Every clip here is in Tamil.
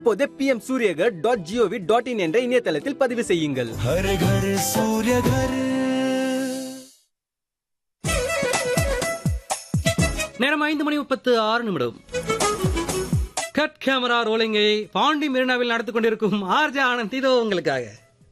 இப்போதே PM Suryaghar dot G O V dot in என்ற இணையதளத்தில் பதிவு செய்யுங்கள் हर घर सूर्य घर நேரம் ஐந்து மணி முப்பத்து ஆறு நிமிடம் கட் கேமரா ரோலிங்கை பாண்டி மெரினாவில் நடத்தி கொண்டிருக்கும் ஆர்ஜா ஆனந்த் இதோ உங்களுக்காக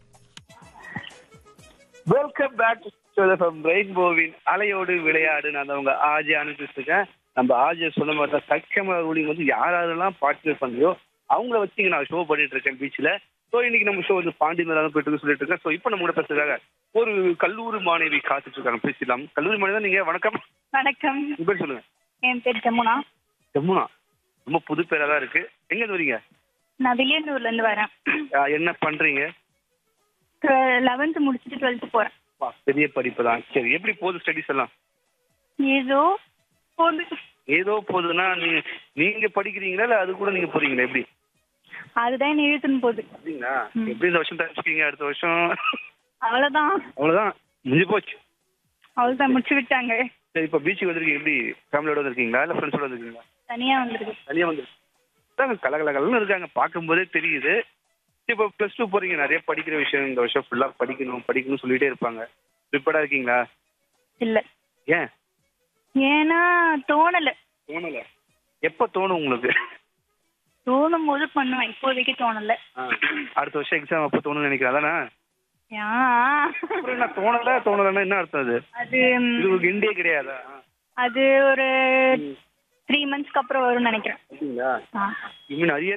வெல்கம் பேக் ஃப்ரம் ரெயின்போவின் அலையோடு விளையாடு நான் உங்க ஆஜி அனுப்பிச்சிருக்கேன் நம்ம ஆஜி சொன்ன மாதிரி தான் சக்கம ரூலிங் வந்து யார் யாரெல்லாம் பார்ட்டிசிபேட் பண்ணலையோ அவங்கள வச்சு இங்க நான் ஷோ பண்ணிட்டு இருக்கேன் பீச்சில் ஸோ இன்னைக்கு நம்ம ஷோ வந்து பாண்டி மேலாம் போயிட்டு இருக்கு சொல்லிட்டு இருக்கேன் ஸோ இப்போ நம்ம கூட பேசுறதுக்காக ஒரு கல்லூரி மாணவி காத்துட்டு இருக்காங்க பேசிடலாம் கல்லூரி மாணவி தான் நீங்க வணக்கம் வணக்கம் உங்க பேர் சொல்லுங்க என் பேர் ஜமுனா ஜமுனா ரொம்ப புது பேரா தான் இருக்கு எங்க இருந்து வரீங்க நான் வில்லியனூர்ல இருந்து வரேன் ஆஹ் என்ன பண்றீங்க லெவன்த் முடிச்சுட்டு டுவெல்த் போறேன் வா, பெரிய படிப்பு தான் சரி எப்படி போகுது ஸ்டடிஸ் எல்லாம் ஏதோ போகுது ஏதோ போகுதுன்னா நீங்க நீங்க படிக்கிறீங்களா இல்ல அது கூட நீங்க போறீங்களா எப்படி அதுதான் என்ன இழுத்துன்னு போகுது அப்படிங்களா எப்படி இந்த வருஷம் தப்பிச்சிக்கீங்க அடுத்த வருஷம் அவ்வளவுதான் அவ்வளவுதான் முடிஞ்சு போச்சு அவ்வளவுதான் முடிச்சு விட்டாங்க சரி இப்போ பீச்சுக்கு வந்திருக்கீங்க எப்படி ஃபேமிலியோட வந்திருக்கீங்களா இல்ல ஃப்ரெண்ட்ஸோட வந்திருக்கீங்களா தனியா வந்திருக்கு தனியா வந்து கலகலகலன்னு இருக்காங்க பார்க்கும்போதே தெரியுது இப்போ ப்ளஸ் டூ போறீங்க நிறைய படிக்கிற விஷயம் இந்த வருஷம் ஃபுல்லா படிக்கணும் படிக்கணும்னு சொல்லிட்டே இருப்பாங்க ப்ரிப்பேர்டா இருக்கீங்களா இல்ல ஏன் ஏன்னா தோணல தோணல எப்ப தோணும் உங்களுக்கு தோணும் போது பண்ணுவேன் இப்போதைக்கு தோணல ஆ, அடுத்த வருஷம் எக்ஸாம் அப்போ தோணும்னு நினைக்கிறேன் அதானே யா அப்புறம் என்ன தோணல தோணலன்னா என்ன அர்த்தம் அது அது இது உங்களுக்கு இண்டே கிடையாதா அது ஒரு த்ரீ மந்த்ஸ்க்கு அப்புறம் வரும்னு நினைக்கிறேன் அப்படிங்களா ஆ. இன்னும் நிறைய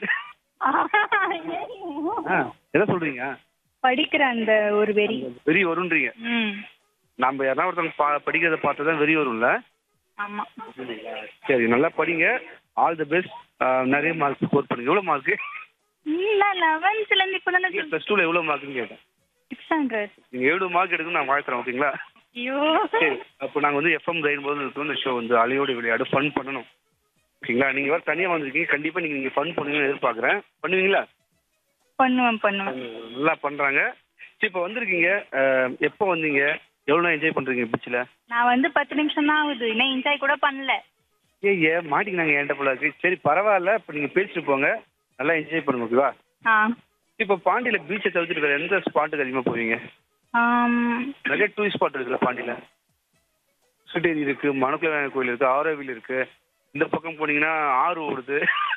ஆ என்ன சொல்றீங்க படிக்கிற அந்த ஒரு வெறி வெறி வரும்ன்றீங்க ம் நம்ம யாரா ஒருத்தவங்க பா படிக்கிறத பார்த்தா தான் வெறி வரும்ல ஆமா சரி நல்லா படிங்க ஆல் தி பெஸ்ட் நிறைய மார்க் ஸ்கோர் பண்ணுங்க எவ்வளோ மார்க் இல்ல லெவன்த்ல இருந்து இப்பதானே ப்ளஸ் டூல எவ்வளோ மார்க்குன்னு கேட்டேன் சிக்ஸ் ஹண்ட்ரட் நீங்க எவ்வளோ மார்க் எடுக்கணும் நான் வாழ்த்துறேன் ஓகேங்களா ஐயோ சரி அப்போ நாங்கள் வந்து எஃப்எம் ரெயின்போது இருக்கோம் இந்த ஷோ வந்து அலையோடு விளையாடு ஃபன் பண்ணணும் ஓகேங்களா நீங்க வேறு தனியாக வந்திருக்கீங்க கண்டிப்பாக நீங்கள் நீங்கள் ஃபன் பண்ணுவீங்கன்னு எதிர்பார்க்குறேன் பண்ணுவீங்களா பண்ணுவேன் பண்ணுவேன் நல்லா பண்றாங்க சரி இப்போ வந்திருக்கீங்க அஹ், எப்போ வந்தீங்க எவ்வளோ நாள் என்ஜாய் பண்றீங்க பீச்சில் நான் வந்து பத்து நிமிஷம் தான் ஆகுது இன்னும் என்ஜாய் கூட பண்ணல ஏ ஏ மாட்டிக்கினாங்க என்கிட்ட போல இருக்கு சரி பரவாயில்ல இப்போ நீங்கள் பேசிட்டு போங்க நல்லா என்ஜாய் பண்ணுங்க ஓகேவா ஆ இப்போ பாண்டியில பீச்சை தவிர்த்துட்டு வேற எந்த ஸ்பாட்டுக்கு அதிகமாக போவீங்க ஆம், நிறைய டூரிஸ்ட் ஸ்பாட் இருக்குல்ல பாண்டியில சுட்டேரி இருக்கு மணக்குள கோயில் இருக்கு ஆரோவில் இருக்கு இந்த பக்கம் போனீங்கன்னா ஆறு ஓடுது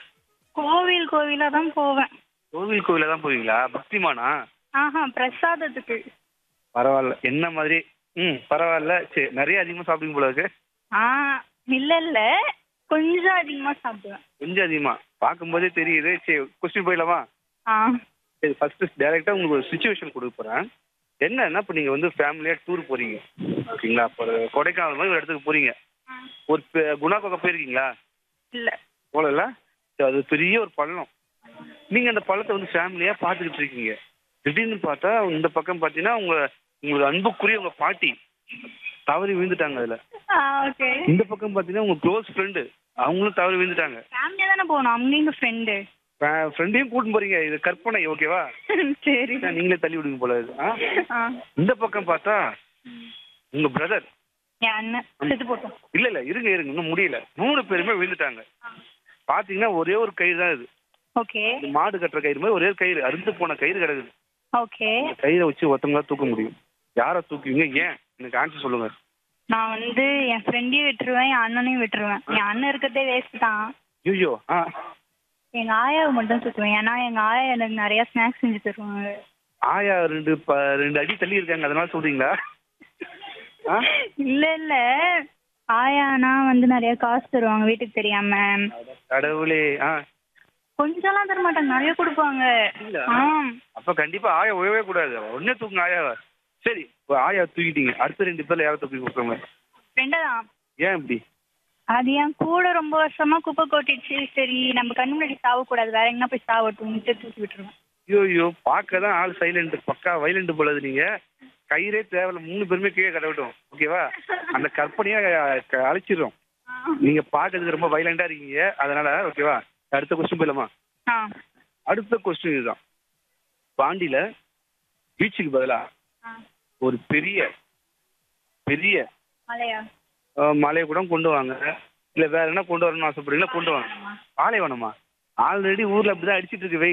கோவில் கோவிலா தான் போவேன் கோவில் கோவில தான் போவீங்களா பக்திமானா ஆஹா பிரசாதத்துக்கு பரவாயில்ல என்ன மாதிரி ம் பரவாயில்ல சரி நிறைய அதிகமாக சாப்பிடுங்க போல இருக்கு ஆ இல்ல இல்ல கொஞ்சம் அதிகமா சாப்பிடுவேன் கொஞ்சம் அதிகமா பார்க்கும்போதே தெரியுது சரி கொஸ்டின் போயிடலாமா ஆ சரி ஃபர்ஸ்ட் டேரெக்டாக உங்களுக்கு ஒரு சுச்சுவேஷன் கொடுக்க போகிறேன் என்னன்னா இப்போ நீங்கள் வந்து ஃபேமிலியாக டூர் போறீங்க ஓகேங்களா இப்போ ஒரு கொடைக்கானல் மாதிரி ஒரு இடத்துக்கு போறீங்க ஒரு பெ- குணா பக்கம் போயிருக்கீங்களா இல்ல போகல சரி அது பெரிய ஒரு பள்ளம் நீங்கள் அந்த பள்ளத்தை வந்து ஃபேமிலியாக பார்த்துக்கிட்டு இருக்கீங்க திடீர்னு பார்த்தா இந்த பக்கம் பார்த்தீங்கன்னா உங்க உங்களுக்கு அன்புக்குரிய உங்க பாட்டி தவறி விழுந்துட்டாங்க அதில் ஆ ஓகே இந்த பக்கம் பார்த்தீங்கன்னா உங்க க்ளோஸ் ஃப்ரெண்டு அவங்களும் தவறி விழுந்துட்டாங்க ஃபேமிலியா தானே போகணும் அவங்க எங்க ஃப்ரெண்டு ஃப்ரெண்டையும் கூட்டின்னு போறீங்க இது கற்பனை ஓகேவா சரி நீங்களே தள்ளி விடுங்க போல இது ஆ? ஆ இந்த பக்கம் பார்த்தா உங்க பிரதர் என் அண்ணன் செத்து போட்டோம் இல்ல இல்ல இருங்க இருங்க இன்னும் முடியல மூணு பேருமே விழுந்துட்டாங்க பாத்தீங்கன்னா ஒரே ஒரு கயிறு தான் இது ஓகே இந்த மாடு கட்டுற கயிறு மாதிரி ஒரே ஒரு கயிறு அறுந்து போன கயிறு கிடக்குது ஓகே இந்த கயிறை வச்சு ஒருத்தவங்களா தூக்க முடியும் யாரை தூக்குவீங்க ஏன் எனக்கு ஆன்சர் சொல்லுங்க நான் வந்து என் ஃப்ரெண்டையும் விட்டுருவேன் என் அண்ணனையும் விட்டுருவேன் என் அண்ணன் இருக்கிறதே வேஸ்ட் தான் ஐயோ ஆ எங்க ஆயாவை மட்டும் சுத்துவேன் ஏன்னா எங்க ஆயா எனக்கு நிறைய ஸ்நாக்ஸ் செஞ்சு தருவாங்க ஆயா ரெண்டு ப ரெண்டு அடி தள்ளி இருக்காங்க அதனால சொல்றீங்களா ஆ இல்ல இல்ல ஆயானா வந்து நிறைய காசு தருவாங்க வீட்டுக்கு தெரியாம கடவுளே ஆ கொஞ்சம்லாம் தர மாட்டாங்க நிறைய கொடுப்பாங்க இல்ல. ஆ அப்ப கண்டிப்பா ஆயா உழவே கூடாது உடனே தூக்குங்க ஆயாவை சரி இப்போ ஆயா தூக்கிட்டீங்க அடுத்த ரெண்டு பேர்ல யாரை தூக்கி கொடுக்குறோங்க ஃப்ரெண்டா தான் ஏன் இப்படி அது என் கூட ரொம்ப வருஷமா குப்பை கொட்டிடுச்சு சரி நம்ம கண்ணு முன்னாடி சாவக்கூடாது வேற எங்கன்னா போய் சாவட்டும்ட்டு தூக்கி விட்டுருவேன் ஐயோ ஐயோ பார்க்க தான் ஆள் சைலண்ட் பக்கா வைலண்ட் போலது நீங்க கயிறே தேவையில்ல மூணு பேருமே கீழே கடவிட்டோம் ஓகேவா அந்த கற்பனையா க- அழைச்சிடுறோம் நீங்க பார்க்கறதுக்கு ரொம்ப வைலண்டா இருக்கீங்க அதனால ஓகேவா அடுத்த கொஸ்டின் போயிடலாமா ஆ அடுத்த கொஸ்டின் இதுதான் பாண்டியில பீச்சுக்கு பதிலா ஆ ஒரு பெரிய பெரிய மலையா அஹ், மலையை கூட கொண்டு வாங்க இல்ல வேற என்ன கொண்டு வரணும்னு ஆசைப்படுறீங்களா கொண்டு வாங்க பாலைவனமா ஆல்ரெடி ஊர்ல அப்படிதான் அடிச்சிட்டு இருக்கு வெயில்